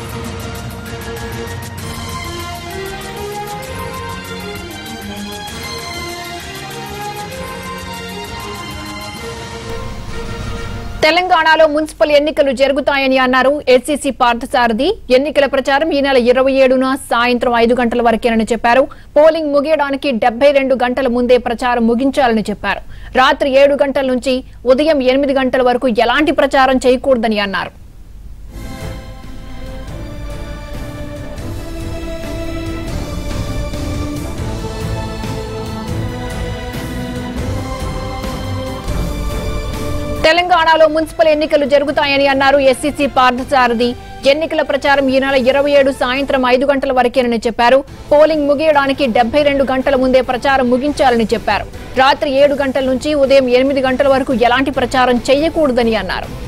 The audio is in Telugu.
తెలంగాణలో మున్సిపల్ ఎన్నికలు జరుగుతాయని అన్నారు ఎస్సీసీ పార్థసారథి ఎన్నికల ప్రచారం ఈ నెల ఇరవై ఏడున సాయంత్రం ఐదు గంటల వరకేనని చెప్పారు పోలింగ్ ముగియడానికి డెబ్బై రెండు గంటల ముందే ప్రచారం ముగించాలని చెప్పారు రాత్రి ఏడు గంటల నుంచి ఉదయం ఎనిమిది గంటల వరకు ఎలాంటి ప్రచారం చేయకూడదని అన్నారు తెలంగాణలో మున్సిపల్ ఎన్నికలు జరుగుతాయని అన్నారు ఎస్సీసీ పార్థసారథి ఎన్నికల ప్రచారం ఈ నెల ఇరవై ఏడు సాయంత్రం ఐదు గంటల వరకేనని చెప్పారు పోలింగ్ ముగియడానికి డెబ్బై రెండు గంటల ముందే ప్రచారం ముగించాలని చెప్పారు రాత్రి ఏడు గంటల నుంచి ఉదయం ఎనిమిది గంటల వరకు ఎలాంటి ప్రచారం చేయకూడదని అన్నారు